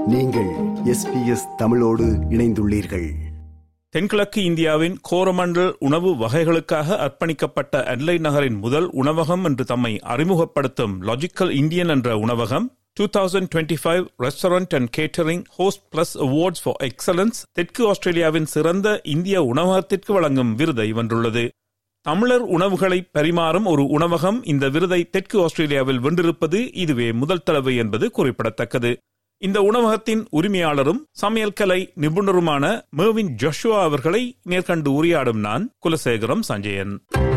நீங்கள் எஸ்பிஎஸ் தமிழோடு இணைந்துள்ளீர்கள் தென்கிழக்கு இந்தியாவின் கோரமண்டல் உணவு வகைகளுக்காக அர்ப்பணிக்கப்பட்ட அட்லை நகரின் முதல் உணவகம் என்று தம்மை அறிமுகப்படுத்தும் லாஜிக்கல் இந்தியன் என்ற உணவகம் 2025 restaurant and catering host plus awards for excellence தெற்கு ஆஸ்திரேலியாவின் சிறந்த இந்திய உணவகத்திற்கு வழங்கும் விருதை வென்றுள்ளது தமிழர் உணவுகளை பரிமாறும் ஒரு உணவகம் இந்த விருதை தெற்கு ஆஸ்திரேலியாவில் வென்றிருப்பது இதுவே முதல் தடவை என்பது குறிப்பிடத்தக்கது இந்த உணவகத்தின் உரிமையாளரும் சமையல் கலை நிபுணருமான மேவின் ஜோஷுவா அவர்களை மேற்கண்டு உரையாடும் நான் குலசேகரம் சஞ்சயன்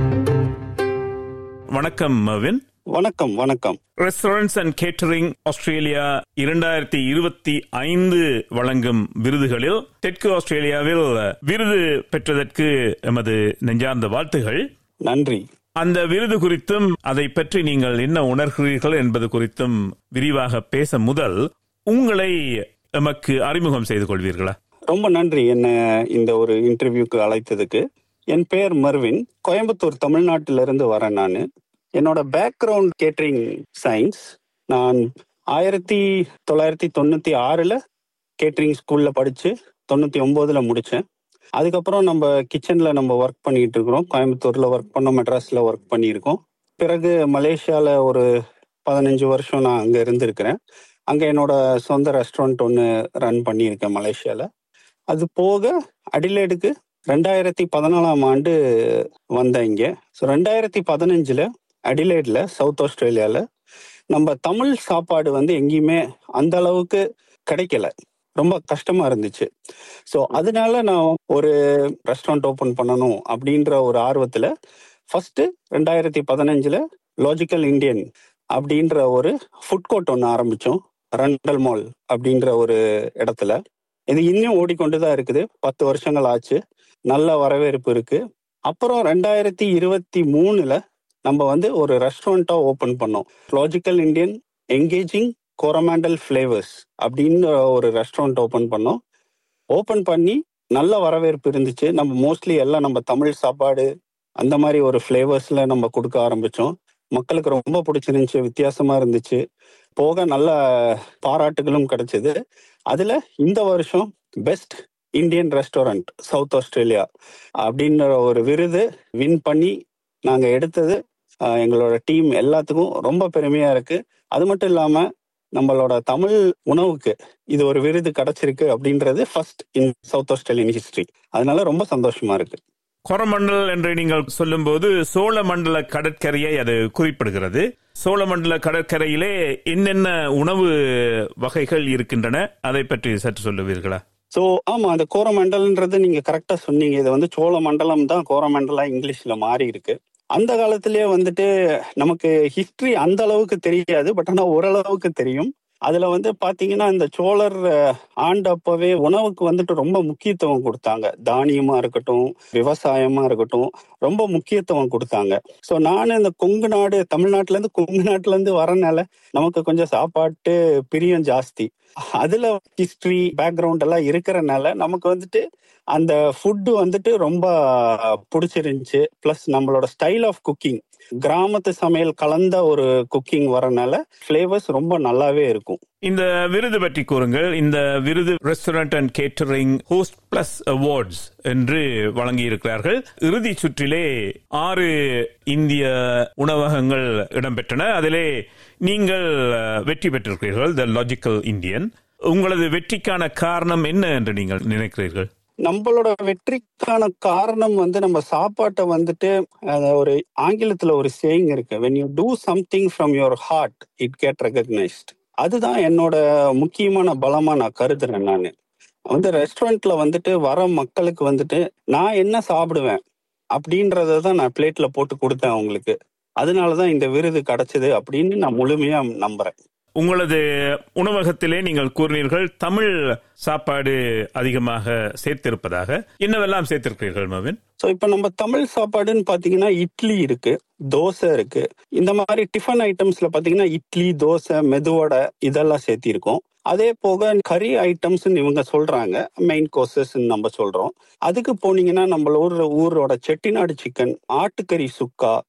வணக்கம் மேவின் வணக்கம் வணக்கம் ரெஸ்டாரண்ட்ஸ் அண்ட் கேட்டரிங் ஆஸ்திரேலியா இரண்டாயிரத்தி இருபத்தி ஐந்து வழங்கும் விருதுகளில் தெற்கு ஆஸ்திரேலியாவில் விருது பெற்றதற்கு எமது நெஞ்சார்ந்த வாழ்த்துகள் நன்றி அந்த விருது குறித்தும் அதை பற்றி நீங்கள் என்ன உணர்கிறீர்கள் என்பது குறித்தும் விரிவாக பேச முதல் உங்களை எமக்கு அறிமுகம் செய்து கொள்வீர்களா ரொம்ப நன்றி என்ன இந்த ஒரு இன்டர்வியூக்கு அழைத்ததுக்கு என் பெயர் மர்வின் கோயம்புத்தூர் தமிழ்நாட்டிலிருந்து வரேன் நான் என்னோட பேக்ரவுண்ட் கேட்டரிங் சயின்ஸ் நான் ஆயிரத்தி தொள்ளாயிரத்தி தொண்ணூற்றி ஆறில் கேட்டரிங் ஸ்கூலில் படித்து தொண்ணூற்றி ஒம்போதில் முடித்தேன் அதுக்கப்புறம் நம்ம கிச்சனில் நம்ம ஒர்க் பண்ணிட்டு இருக்கிறோம் கோயம்புத்தூரில் ஒர்க் பண்ணோம் மெட்ராஸில் ஒர்க் பண்ணியிருக்கோம் பிறகு மலேசியாவில் ஒரு பதினஞ்சு வருஷம் நான் அங்கே இருந்திருக்கிறேன் அங்கே என்னோட சொந்த ரெஸ்டாரண்ட் ஒன்று ரன் பண்ணியிருக்கேன் மலேசியாவில் அது போக அடிலேடுக்கு ரெண்டாயிரத்தி பதினாலாம் ஆண்டு வந்தேன் இங்கே ஸோ ரெண்டாயிரத்தி பதினஞ்சில் அடிலேடில் சவுத் ஆஸ்திரேலியாவில் நம்ம தமிழ் சாப்பாடு வந்து எங்கேயுமே அந்த அளவுக்கு கிடைக்கல ரொம்ப கஷ்டமா இருந்துச்சு ஸோ அதனால நான் ஒரு ரெஸ்டாரண்ட் ஓப்பன் பண்ணணும் அப்படின்ற ஒரு ஆர்வத்தில் ஃபர்ஸ்ட் ரெண்டாயிரத்தி பதினஞ்சில் லாஜிக்கல் இந்தியன் அப்படின்ற ஒரு ஃபுட் கோர்ட் ஒன்று ஆரம்பித்தோம் ரண்டல் மால் அப்படின்ற ஒரு இடத்துல இது இன்னும் ஓடிக்கொண்டு தான் இருக்குது பத்து வருஷங்கள் ஆச்சு நல்ல வரவேற்பு இருக்கு அப்புறம் ரெண்டாயிரத்தி இருபத்தி மூணுல நம்ம வந்து ஒரு ரெஸ்டாரண்ட்டா ஓபன் பண்ணோம் logical Indian engaging Coromandel flavours அப்படின்னு ஒரு ரெஸ்டாரண்ட் ஓபன் பண்ணோம் ஓபன் பண்ணி நல்ல வரவேற்பு இருந்துச்சு நம்ம மோஸ்ட்லி எல்லாம் நம்ம தமிழ் சாப்பாடு அந்த மாதிரி ஒரு ஃப்ளேவர்ஸ்ல நம்ம கொடுக்க ஆரம்பிச்சோம் மக்களுக்கு ரொம்ப பிடிச்சிருந்துச்சு வித்தியாசமா இருந்துச்சு போக நல்ல பாராட்டுகளும் கிடைச்சது அதுல இந்த வருஷம் best Indian restaurant South Australia அப்படின்ற ஒரு விருது வின் பண்ணி நாங்க எடுத்தது ஆஹ், எங்களோட டீம் எல்லாத்துக்கும் ரொம்ப பெருமையா இருக்கு அது மட்டும் இல்லாம நம்மளோட தமிழ் உணவுக்கு இது ஒரு விருது கிடைச்சிருக்கு அப்படின்றது first in South Australian history அதனால ரொம்ப சந்தோஷமா இருக்கு கொரமண்டல் என்று நீங்கள் சொல்லும்போது சோழமண்டல கடற்கரையை அது குறிப்பிடுகிறது சோழமண்டல கடற்கரையிலே என்னென்ன உணவு வகைகள் இருக்கின்றன அதை பற்றி சற்று சொல்லுவீர்களா ஸோ ஆமா அந்த கோரமண்டல்ன்றது நீங்க கரெக்டா சொன்னீங்க இது வந்து சோழ மண்டலம் தான் கோரமண்டலா இங்கிலீஷ்ல மாறி இருக்கு அந்த காலத்திலேயே வந்துட்டு நமக்கு ஹிஸ்டரி அந்த அளவுக்கு தெரியாது பட் ஆனா ஓரளவுக்கு தெரியும் அதுல வந்து பாத்தீங்கன்னா இந்த சோழர் அஹ், ஆண்டப்பவே உணவுக்கு வந்துட்டு ரொம்ப முக்கியத்துவம் கொடுத்தாங்க தானியமா இருக்கட்டும் விவசாயமா இருக்கட்டும் ரொம்ப முக்கியத்துவம் கொடுத்தாங்க ஸோ நான் இந்த கொங்கு நாடு தமிழ்நாட்டுல இருந்து கொங்கு நாட்டுல இருந்து வரனால நமக்கு கொஞ்சம் சாப்பாட்டு பிரியம் ஜாஸ்தி அதுல ஹிஸ்டரி பேக்ரவுண்ட் எல்லாம் இருக்கிறனால நமக்கு வந்துட்டு அந்த ஃபுட்டு வந்துட்டு ரொம்ப பிடிச்சிருந்துச்சு ப்ளஸ் நம்மளோட ஸ்டைல் ஆஃப் குக்கிங் கிராமத்து சமையல் கலந்த ஒரு குக்கிங் வரனால ஃப்ளேவர்ஸ் ரொம்ப நல்லாவே இருக்கும் இந்த விருது பற்றி கூறுங்கள் இந்த விருது restaurant and catering host plus awards என்று வழங்கியிருக்கிறார்கள் இறுதி சுற்றிலே ஆறு இந்திய உணவகங்கள் இடம்பெற்றன அதிலே நீங்கள் அஹ், வெற்றி பெற்றிருக்கிறீர்கள் த லாஜிக்கல் இந்தியன் உங்களது வெற்றிக்கான காரணம் என்ன என்று நீங்கள் நினைக்கிறீர்கள் நம்மளோட வெற்றிக்கான காரணம் வந்து நம்ம சாப்பாட்டை வந்துட்டு அஹ், ஒரு ஆங்கிலத்துல ஒரு சேயிங் இருக்கு when you do something from your heart it get recognised அதுதான் என்னோட முக்கியமான பலமா நான் கருதுறேன் நான் வந்து ரெஸ்டாரண்ட்ல வந்துட்டு வர மக்களுக்கு வந்துட்டு நான் என்ன சாப்பிடுவேன் அப்படின்றத தான் நான் பிளேட்ல போட்டு கொடுத்தேன் அவங்களுக்கு அதனாலதான் இந்த விருது கிடைச்சது அப்படின்னு நான் முழுமையா நம்புறேன் உங்களது உணவகத்திலே நீங்கள் கூறினீர்கள் தமிழ் சாப்பாடு அதிகமாக சேர்த்திருப்பதாக என்னவெல்லாம் சேர்த்திருக்கிறீர்கள் மவின் ஸோ இப்போ நம்ம தமிழ் சாப்பாடுன்னு பார்த்தீங்கன்னா இட்லி இருக்கு தோசை இருக்கு இந்த மாதிரி டிஃபன் ஐட்டம்ஸ்ல பார்த்தீங்கன்னா இட்லி தோசை மெதுவடை இதெல்லாம் சேர்த்திருக்கோம் அதே போக கறி ஐட்டம்ஸ் இவங்க சொல்றாங்க மெயின் கோர்சஸ் நம்ம சொல்றோம் அதுக்கு போனீங்கன்னா நம்ம ஊர் ஊரோட செட்டிநாடு சிக்கன் ஆட்டுக்கறி சுக்கா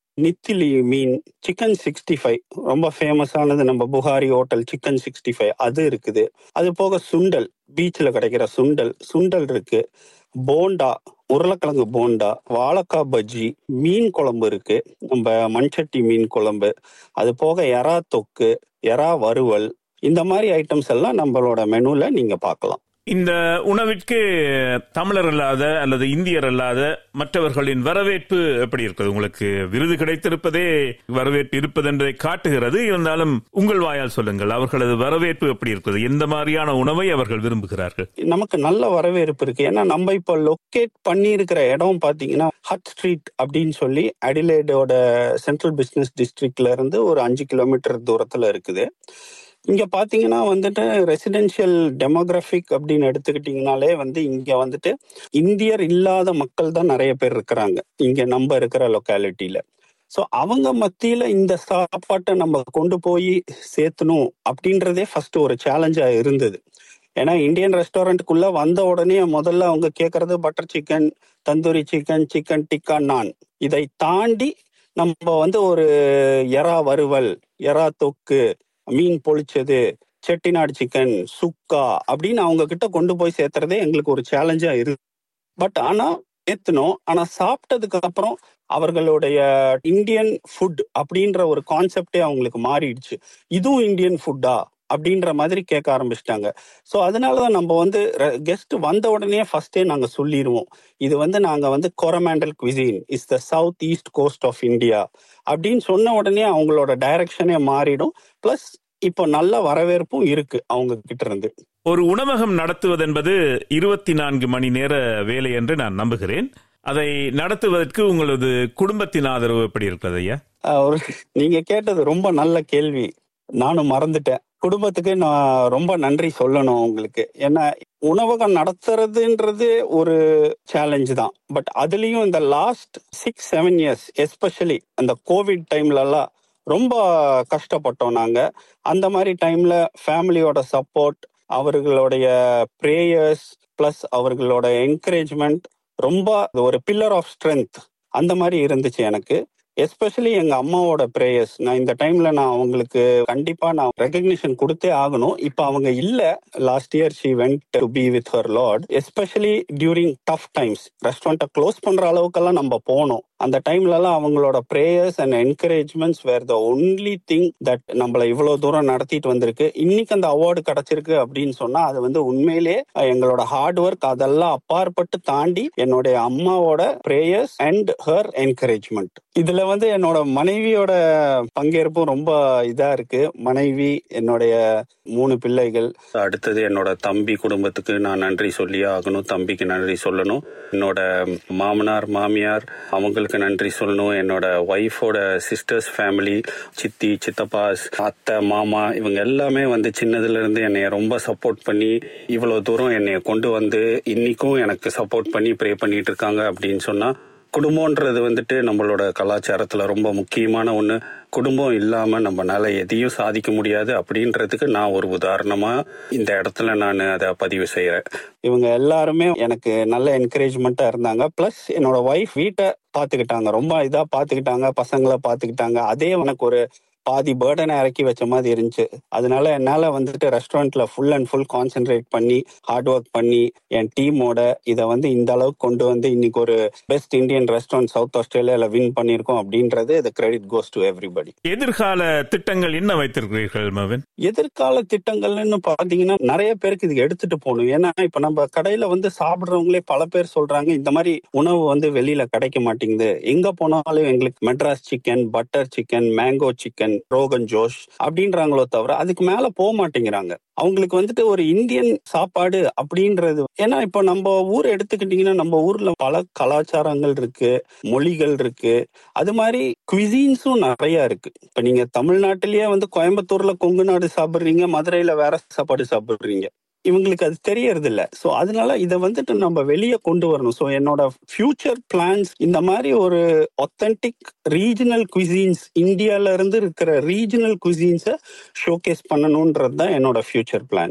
நித்திலி மீன் சிக்கன் சிக்ஸ்டி ஃபைவ் ரொம்ப ஃபேமஸானது நம்ம Buhari hotel chicken sixty five அது இருக்குது அது போக சுண்டல் பீச்சில் கிடைக்கிற சுண்டல் சுண்டல் இருக்கு போண்டா உருளைக்கிழங்கு போண்டா வாழைக்காய் பஜ்ஜி மீன் குழம்பு இருக்கு நம்ம மண்சட்டி மீன் குழம்பு அது போக எறா தொக்கு எறா வறுவல் இந்த மாதிரி ஐட்டம்ஸ் எல்லாம் நம்மளோட மெனுல நீங்க பார்க்கலாம் இந்த உணவிற்கு தமிழர் அல்லாத அல்லது இந்தியர் அல்லாத மற்றவர்களின் வரவேற்பு எப்படி இருக்குது உங்களுக்கு விருது கிடைத்திருப்பதே வரவேற்பு இருப்பது என்பதை காட்டுகிறது இருந்தாலும் உங்கள் வாயால் சொல்லுங்கள் அவர்களது வரவேற்பு எப்படி இருக்குது எந்த மாதிரியான உணவை அவர்கள் விரும்புகிறார்கள் நமக்கு நல்ல வரவேற்பு இருக்கு ஏன்னா நம்ம இப்போ லொக்கேட் பண்ணி இருக்கிற இடம் பாத்தீங்கன்னா ஹட் ஸ்ட்ரீட் அப்படின்னு சொல்லி அடிலேடோட சென்ட்ரல் பிசினஸ் டிஸ்ட்ரிக்ட்ல இருந்து ஒரு அஞ்சு கிலோமீட்டர் தூரத்துல இருக்குது இங்க பாத்தீங்கன்னா வந்துட்டு ரெசிடென்ஷியல் டெமோகிராபிக் அப்படின்னு எடுத்துக்கிட்டீங்கனாலே வந்து இங்க வந்துட்டு இந்தியர் இல்லாத மக்கள் தான் நிறைய பேர் இருக்கிறாங்க இங்க நம்ம இருக்கிற லொக்காலிட்டியில ஸோ அவங்க மத்தியில இந்த சாப்பாட்டை நம்ம கொண்டு போய் சேர்த்தணும் அப்படின்றதே ஃபர்ஸ்ட் ஒரு சேலஞ்சா இருந்தது ஏன்னா இந்தியன் ரெஸ்டாரண்ட்டுக்குள்ள வந்த உடனே முதல்ல அவங்க கேட்கறது butter chicken tandoori chicken chicken tikka naan இதை தாண்டி நம்ம வந்து ஒரு எறா வறுவல் எறா தொக்கு மீன் பொழிச்சது செட்டிநாடு சிக்கன் சுக்கா அப்படின்னு அவங்க கிட்ட கொண்டு போய் சேர்த்துறதே எங்களுக்கு ஒரு சேலஞ்சா இருக்கு பட் ஆனா ஏத்தணும் ஆனா சாப்பிட்டதுக்கு அப்புறம் அவர்களுடைய இந்தியன் ஃபுட் அப்படின்ற ஒரு கான்செப்டே அவங்களுக்கு மாறிடுச்சு இதுவும் இந்தியன் ஃபுட்டா அப்படின்ற மாதிரி கேட்க ஆரம்பிச்சிட்டாங்க ஸோ அதனாலதான் நம்ம வந்து கெஸ்ட் வந்த உடனே ஃபர்ஸ்டே நாங்க சொல்லிடுவோம் இது வந்து நாங்க வந்து Coromandel cuisine is the south east coast of India அப்படின்னு சொன்ன உடனே அவங்களோட டைரக்ஷனே மாறிடும் பிளஸ் இப்போ நல்ல வரவேற்பும் இருக்கு அவங்க கிட்ட இருந்து ஒரு உணவகம் நடத்துவது என்பது இருபத்தி நான்கு மணி நேர வேலை என்று நான் நம்புகிறேன் அதை நடத்துவதற்கு உங்களது குடும்பத்தின் ஆதரவு எப்படி இருக்கிறது ஐயா ஆஹ் ஒரு நீங்க கேட்டது ரொம்ப நல்ல கேள்வி நானும் மறந்துட்டேன் குடும்பத்துக்கு நான் ரொம்ப நன்றி சொல்லணும் உங்களுக்கு ஏன்னா உணவகம் நடத்துறதுன்றது ஒரு சேலஞ்ச் தான் பட் அதுலயும் இந்த last six seven years especially அந்த கோவிட் டைம்ல எல்லாம் ரொம்ப கஷ்டப்பட்டோம் நாங்க அந்த மாதிரி டைம்ல ஃபேமிலியோட சப்போர்ட் அவர்களுடைய ப்ரேயர்ஸ் பிளஸ் அவர்களோட என்கரேஜ்மெண்ட் ரொம்ப ஒரு பில்லர் ஆஃப் ஸ்ட்ரென்த் அந்த மாதிரி இருந்துச்சு எனக்கு எஸ்பெஷலி எங்க அம்மாவோட ப்ரேயர்ஸ் நான் இந்த டைம்ல நான் அவங்களுக்கு கண்டிப்பா நான் ரெகக்னிஷன் கொடுத்தே ஆகணும் இப்ப அவங்க இல்ல last year she went to be with her lord especially during tough times ரெஸ்டாரண்ட்டை க்ளோஸ் பண்ற அளவுக்கெல்லாம் நம்ம போனோம் அந்த டைம்ல எல்லாம் அவங்களோட prayers and encouragements were the only thing that நம்மள இவ்வளவு தூரம் நடத்திட்டு வந்திருக்கு இன்னைக்கு அந்த அவார்டு கிடைச்சிருக்கு அப்படின்னு சொன்னா அது வந்து உண்மையிலே எங்களோட ஹார்ட் ஒர்க் அதெல்லாம் அப்பாற்பட்டு தாண்டி என்னுடைய அம்மாவோட ப்ரேயர்ஸ் அண்ட் ஹர் என்கரேஜ்மெண்ட் இதுல வந்து என்னோட மனைவியோட பங்கேற்பும் ரொம்ப இதா இருக்கு மனைவி என்னுடைய மூணு பிள்ளைகள் அடுத்தது என்னோட தம்பி குடும்பத்துக்கு நான் நன்றி சொல்லியே ஆகணும் தம்பிக்கு நன்றி சொல்லணும் என்னோட மாமனார் மாமியார் அவங்களுக்கு நன்றி சொல்லணும் என்னோட ஒய்ஃபோட சிஸ்டர்ஸ் ஃபேமிலி சித்தி சித்தப்பாஸ் அத்தை மாமா இவங்க எல்லாமே வந்து சின்னதுல இருந்து என்னைய ரொம்ப சப்போர்ட் பண்ணி இவ்வளவு தூரம் என்னைய கொண்டு வந்து இன்னைக்கும் எனக்கு சப்போர்ட் பண்ணி ப்ரே பண்ணிட்டு இருக்காங்க அப்படின்னு சொன்னா குடும்பம்ன்றது வந்துட்டு நம்மளோட கலாச்சாரத்துல ரொம்ப முக்கியமான ஒண்ணு குடும்பம் இல்லாம நம்மனால எதையும் சாதிக்க முடியாது அப்படின்றதுக்கு நான் ஒரு உதாரணமா இந்த இடத்துல நான் அதை பதிவு செய்யறேன் இவங்க எல்லாருமே எனக்கு நல்ல என்கரேஜ்மெண்டா இருந்தாங்க பிளஸ் என்னோட ஒய்ஃப் வீட்டை பாத்துக்கிட்டாங்க ரொம்ப இதா பாத்துக்கிட்டாங்க பசங்களை பாத்துக்கிட்டாங்க அதே எனக்கு ஒரு பாதி பேர்டனை இறக்கி வச்ச மாதிரி இருந்துச்சு அதனால என்னால வந்துட்டு ரெஸ்டாரண்ட்ல ஃபுல் அண்ட் ஃபுல் கான்சென்ட்ரேட் பண்ணி ஹார்ட் ஒர்க் பண்ணி என் டீமோட இதை வந்து இந்த அளவுக்கு கொண்டு வந்து இன்னைக்கு ஒரு பெஸ்ட் இந்தியன் ரெஸ்டாரண்ட் சவுத் ஆஸ்திரேலியால வின் பண்ணிருக்கோம் அப்படின்றது இது கிரெடிட் கோஸ் டு எவ்ரிபடி எதிர்கால திட்டங்கள் என்ன வைத்திருக்கிறீர்கள் மவன் எதிர்கால திட்டங்கள்னு பாத்தீங்கன்னா நிறைய பேருக்கு இது எடுத்துட்டு போகணும் ஏன்னா இப்ப நம்ம கடையில வந்து சாப்பிடுறவங்களே பல பேர் சொல்றாங்க இந்த மாதிரி உணவு வந்து வெளியில கிடைக்க மாட்டேங்குது எங்க போனாலும் எங்களுக்கு Madras chicken butter chicken mango chicken rogan josh அப்படின்றாங்களோ தவிர அதுக்கு மேல போக மாட்டேங்கிறாங்க அவங்களுக்கு வந்துட்டு ஒரு இந்தியன் சாப்பாடு அப்படின்றது ஏன்னா இப்போ நம்ம ஊர் எடுத்துக்கிட்டீங்கன்னா நம்ம ஊர்ல பல கலாச்சாரங்கள் இருக்கு மொழிகள் இருக்கு அது மாதிரி குவிசீன்ஸும் நிறைய இருக்கு இப்ப நீங்க தமிழ்நாட்டிலேயே வந்து கோயம்புத்தூர்ல கொங்கு நாடு சாப்பிடுறீங்க மதுரையில வேற சாப்பாடு சாப்பிடுறீங்க இவங்களுக்கு அது தெரியறது இல்ல சோ அதனால இதை வந்துட்டு நம்ம வெளியே கொண்டு வரணும் சோ என்னோட ஃபியூச்சர் பிளான்ஸ் இந்த மாதிரி ஒரு ஒத்தன்டிக் ரீஜனல் குவிசீன்ஸ் இந்தியால இருந்து இருக்கிற ரீஜனல் குவிசீன்ஸை ஷோகேஸ் பண்ணணும்ன்றது தான் என்னோட ஃபியூச்சர் பிளான்ஸ்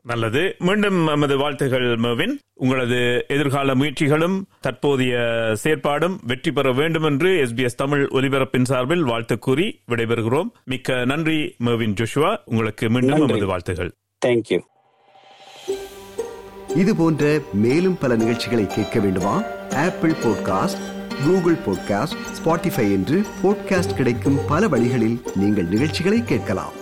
நல்லது மீண்டும் நமது வாழ்த்துகள் மேவின் உங்களது எதிர்கால முயற்சிகளும் தற்போதைய செயற்பாடும் வெற்றி பெற வேண்டும் என்று எஸ்பிஎஸ் தமிழ் ஒலிபரப்பின் சார்பில் வாழ்த்து கூறி விடைபெறுகிறோம் மிக்க நன்றி மேவின் ஜோஷுவா உங்களுக்கு மீண்டும் நன்றி. நமது வாழ்த்துகள் தேங்க்யூ இது போன்ற மேலும் பல நிகழ்ச்சிகளை கேட்க வேண்டுமா Apple podcast Google podcast Spotify என்று பாட்காஸ்ட் கிடைக்கும் பல வழிகளில் நீங்கள் நிகழ்ச்சிகளை கேட்கலாம்